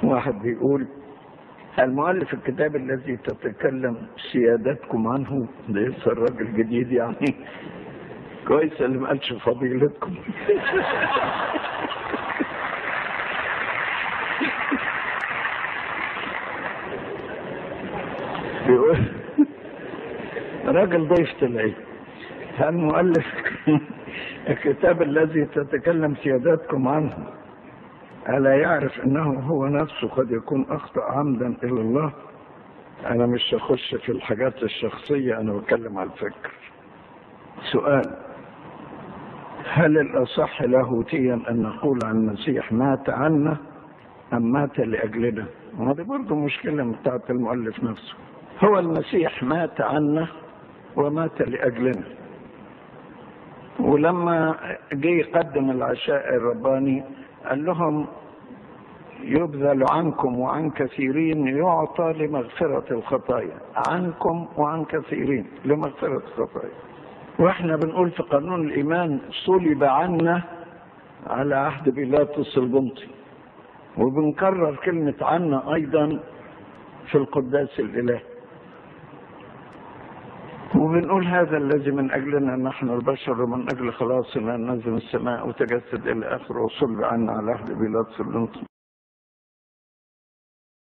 واحد بيقول المؤلف الكتاب الذي تتكلم سيادتكم عنه لسه الراجل جديد يعني كويس اللي ما قالش فضيلتكم بيقول راجل ضيف العيد المؤلف الكتاب الذي تتكلم سيادتكم عنه ألا يعرف أنه هو نفسه قد يكون أخطأ عمدا إلى الله أنا مش هخش في الحاجات الشخصية أنا بتكلم على الفكر سؤال هل الأصح لاهوتيا أن نقول عن المسيح مات عنا أم مات لأجلنا وهذه برضه مشكلة بتاعت المؤلف نفسه هو المسيح مات عنا ومات لأجلنا ولما جه يقدم العشاء الرباني قال لهم يبذل عنكم وعن كثيرين يعطى لمغفرة الخطايا عنكم وعن كثيرين لمغفرة الخطايا واحنا بنقول في قانون الإيمان صلب عنا على عهد بيلاطس البنطي وبنكرر كلمة عنا أيضا في القداس الإلهي وبنقول هذا الذي من أجلنا نحن البشر ومن أجل خلاصنا نزل السماء وتجسد إلى آخره وصلب عنا على عهد بيلاطس البنطي